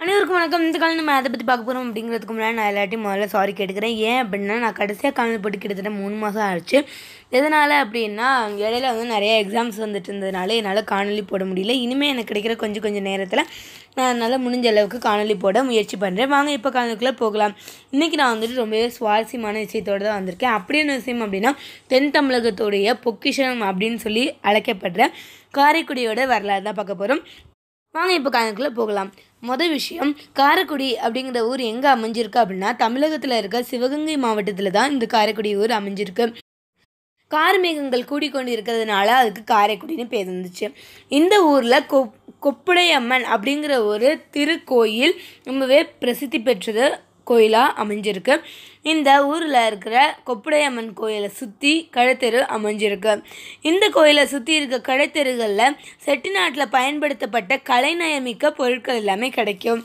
அனைவருக்கும் வணக்கம் இந்த காலம் நம்ம அதை பற்றி பார்க்க போகிறோம் அப்படிங்கிறதுக்கு முன்னாடி நான் எல்லாத்தையும் முதல்ல சாரி கேட்டுக்கிறேன் ஏன் அப்படின்னா நான் கடைசியாக காலேஜ் போட்டு கிட்டத்தட்ட மூணு மாதம் ஆயிடுச்சு எதனால் அப்படின்னா இடையில வந்து நிறைய எக்ஸாம்ஸ் வந்துட்டு இருந்ததுனால என்னால் காணொலி போட முடியல இனிமேல் எனக்கு கிடைக்கிற கொஞ்சம் கொஞ்சம் நேரத்தில் நான் அதனால் முடிஞ்ச அளவுக்கு காணொலி போட முயற்சி பண்ணுறேன் வாங்க இப்போ காணொலிக்குள்ளே போகலாம் இன்றைக்கி நான் வந்துட்டு ரொம்பவே சுவாரஸ்யமான விஷயத்தோடு தான் வந்திருக்கேன் அப்படி என்ன விஷயம் அப்படின்னா தென் தமிழகத்துடைய பொக்கிஷம் அப்படின்னு சொல்லி அழைக்கப்படுற காரைக்குடியோட வரலாறு தான் பார்க்க போகிறோம் வாங்க இப்போ காணக்குள்ளே போகலாம் மொதல் விஷயம் காரைக்குடி அப்படிங்கிற ஊர் எங்கே அமைஞ்சிருக்கு அப்படின்னா தமிழகத்தில் இருக்க சிவகங்கை மாவட்டத்தில் தான் இந்த காரைக்குடி ஊர் அமைஞ்சிருக்கு கார்மேகங்கள் கூடிக்கொண்டு இருக்கிறதுனால அதுக்கு காரைக்குடின்னு பேர் இருந்துச்சு இந்த ஊரில் கொ கொப்புடையம்மன் அப்படிங்கிற ஒரு திருக்கோயில் ரொம்பவே பிரசித்தி பெற்றது கோயிலாக அமைஞ்சிருக்கு இந்த ஊரில் இருக்கிற கொப்புடையம்மன் கோயிலை சுற்றி கடைத்தெரு அமைஞ்சிருக்கு இந்த கோயிலை சுற்றி இருக்க கடைத்தெருகளில் செட்டிநாட்டில் பயன்படுத்தப்பட்ட கலைநயமிக்க பொருட்கள் எல்லாமே கிடைக்கும்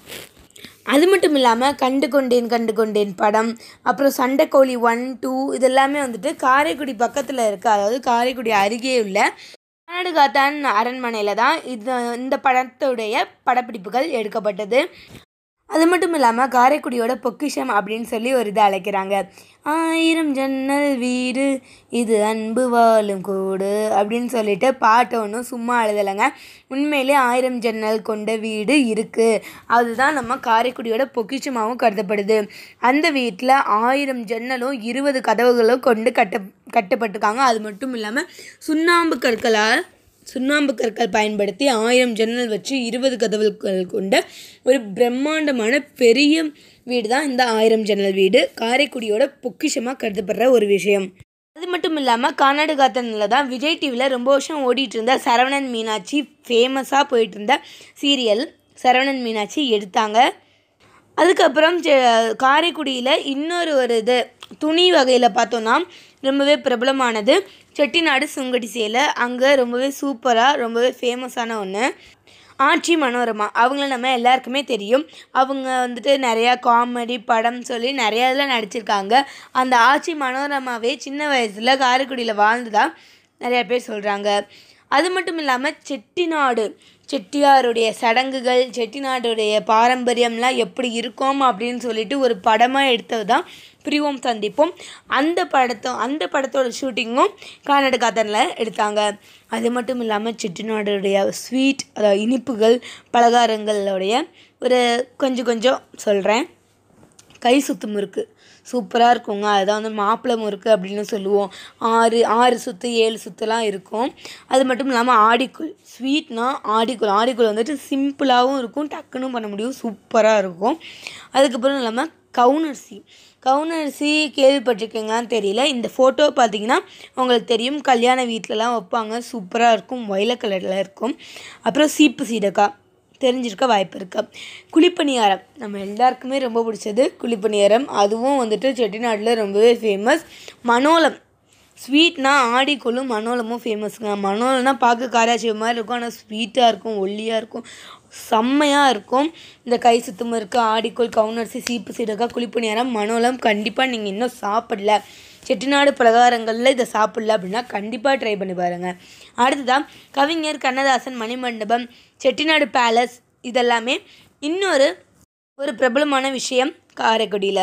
அது மட்டும் இல்லாமல் கண்டு கொண்டேன் கண்டு கொண்டேன் படம் அப்புறம் சண்டைக்கோழி ஒன் டூ இதெல்லாமே வந்துட்டு காரைக்குடி பக்கத்தில் இருக்க அதாவது காரைக்குடி அருகே உள்ள கர்நாடகாத்தான் அரண்மனையில் தான் இது இந்த படத்துடைய படப்பிடிப்புகள் எடுக்கப்பட்டது அது மட்டும் இல்லாமல் காரைக்குடியோட பொக்கிஷம் அப்படின்னு சொல்லி ஒரு இதை அழைக்கிறாங்க ஆயிரம் ஜன்னல் வீடு இது அன்பு வாழும் கூடு அப்படின்னு சொல்லிட்டு பாட்டை ஒன்றும் சும்மா எழுதலைங்க உண்மையிலே ஆயிரம் ஜன்னல் கொண்ட வீடு இருக்குது அதுதான் நம்ம காரைக்குடியோட பொக்கிஷமாகவும் கருதப்படுது அந்த வீட்டில் ஆயிரம் ஜன்னலும் இருபது கதவுகளும் கொண்டு கட்ட கட்டப்பட்டிருக்காங்க அது மட்டும் இல்லாமல் சுண்ணாம்பு கற்களால் சுண்ணாம்பு கற்கள் பயன்படுத்தி ஆயிரம் ஜன்னல் வச்சு இருபது கதவுகள் கொண்ட ஒரு பிரம்மாண்டமான பெரிய வீடு தான் இந்த ஆயிரம் ஜன்னல் வீடு காரைக்குடியோட பொக்கிஷமாக கருதப்படுற ஒரு விஷயம் அது மட்டும் இல்லாமல் கர்நாடகாத்தனில் தான் விஜய் டிவியில் ரொம்ப வருஷம் ஓடிட்டு இருந்த சரவணன் மீனாட்சி ஃபேமஸாக போயிட்டு இருந்த சீரியல் சரவணன் மீனாட்சி எடுத்தாங்க அதுக்கப்புறம் காரைக்குடியில் இன்னொரு ஒரு இது துணி வகையில் பார்த்தோன்னா ரொம்பவே பிரபலமானது செட்டிநாடு சுங்கடி சேலை அங்கே ரொம்பவே சூப்பராக ரொம்பவே ஃபேமஸான ஒன்று ஆட்சி மனோரமா அவங்கள நம்ம எல்லாருக்குமே தெரியும் அவங்க வந்துட்டு நிறையா காமெடி படம் சொல்லி நிறையா இதில் நடிச்சிருக்காங்க அந்த ஆட்சி மனோரமாவே சின்ன வயசில் காரைக்குடியில் வாழ்ந்ததா நிறையா பேர் சொல்கிறாங்க அது மட்டும் இல்லாமல் செட்டிநாடு செட்டியாருடைய சடங்குகள் செட்டிநாடுடைய பாரம்பரியம்லாம் எப்படி இருக்கும் அப்படின்னு சொல்லிட்டு ஒரு படமாக எடுத்தது தான் பிரிவோம் சந்திப்போம் அந்த படத்தோ அந்த படத்தோட ஷூட்டிங்கும் கர்நாடகாத்தனில் எடுத்தாங்க அது மட்டும் இல்லாமல் செட்டிநாடுடைய ஸ்வீட் அதாவது இனிப்புகள் பலகாரங்களுடைய ஒரு கொஞ்சம் கொஞ்சம் சொல்கிறேன் கை சுத்து முறுக்கு சூப்பராக இருக்குங்க அதுதான் வந்து மாப்பிள்ளை முறுக்கு அப்படின்னு சொல்லுவோம் ஆறு ஆறு சுற்று ஏழு சுற்றுலாம் இருக்கும் அது மட்டும் இல்லாமல் ஆடிக்குள் ஸ்வீட்னா ஆடிக்குள் ஆடிக்குள் வந்துட்டு சிம்பிளாகவும் இருக்கும் டக்குன்னு பண்ண முடியும் சூப்பராக இருக்கும் அதுக்கப்புறம் இல்லாமல் கவுனரிசி கவுனரிசி கேள்விப்பட்டிருக்கீங்களான்னு தெரியல இந்த ஃபோட்டோ பார்த்தீங்கன்னா உங்களுக்கு தெரியும் கல்யாண வீட்டிலலாம் வைப்பாங்க சூப்பராக இருக்கும் ஒயில கலரில் இருக்கும் அப்புறம் சீப்பு சீடக்காய் தெரிஞ்சிருக்க வாய்ப்பு இருக்கு குழிப்பணியாரம் நம்ம எல்லாருக்குமே ரொம்ப பிடிச்சது குழிப்பணியாரம் அதுவும் வந்துட்டு செட்டிநாட்டில் ரொம்பவே ஃபேமஸ் மனோலம் ஸ்வீட்னா ஆடிக்கொள்ளும் மனோலமும் ஃபேமஸுங்க மனோலம்னா பார்க்க காராட்சி மாதிரி இருக்கும் ஆனால் ஸ்வீட்டாக இருக்கும் ஒல்லியாக இருக்கும் செம்மையாக இருக்கும் இந்த கை சுத்தம் இருக்குது ஆடிக்கோள் கவுனரிசி சீப்பு சீடக்காய் குழிப்பணியாரம் மனோலம் கண்டிப்பாக நீங்கள் இன்னும் சாப்பிடல செட்டிநாடு பலகாரங்களில் இதை சாப்பிடல அப்படின்னா கண்டிப்பாக ட்ரை பண்ணி பாருங்கள் அடுத்ததான் கவிஞர் கண்ணதாசன் மணிமண்டபம் செட்டிநாடு பேலஸ் இதெல்லாமே இன்னொரு ஒரு பிரபலமான விஷயம் காரைக்குடியில்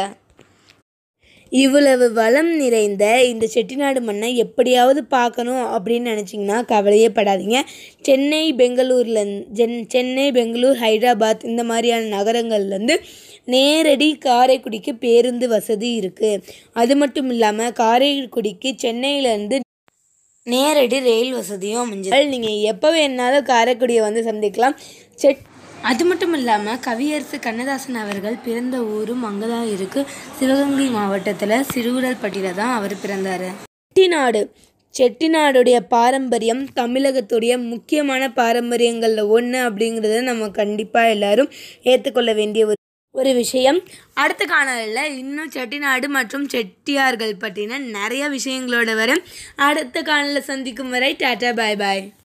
இவ்வளவு வளம் நிறைந்த இந்த செட்டிநாடு மண்ணை எப்படியாவது பார்க்கணும் அப்படின்னு நினச்சிங்கன்னா கவலையே படாதீங்க சென்னை பெங்களூரில் ஜென் சென்னை பெங்களூர் ஹைதராபாத் இந்த மாதிரியான நகரங்கள்லேருந்து நேரடி காரைக்குடிக்கு பேருந்து வசதி இருக்குது அது மட்டும் இல்லாமல் காரைக்குடிக்கு சென்னையிலேருந்து நேரடி ரயில் வசதியும் அமைஞ்சது நீங்கள் எப்போ வேணாலும் காரைக்குடியை வந்து சந்திக்கலாம் செட் அது மட்டும் இல்லாமல் கவியரசு கண்ணதாசன் அவர்கள் பிறந்த ஊரும் அங்கே தான் இருக்குது சிவகங்கை மாவட்டத்தில் சிறுவிடல்பட்டியில் தான் அவர் பிறந்தார் செட்டிநாடு செட்டிநாடுடைய பாரம்பரியம் தமிழகத்துடைய முக்கியமான பாரம்பரியங்களில் ஒன்று அப்படிங்கிறத நம்ம கண்டிப்பாக எல்லாரும் ஏற்றுக்கொள்ள வேண்டிய ஒரு ஒரு விஷயம் அடுத்த காணொலியில் இன்னும் செட்டிநாடு மற்றும் செட்டியார்கள் பற்றின நிறைய விஷயங்களோட வரும் அடுத்த காணொலியில் சந்திக்கும் வரை டாட்டா பாய் பாய்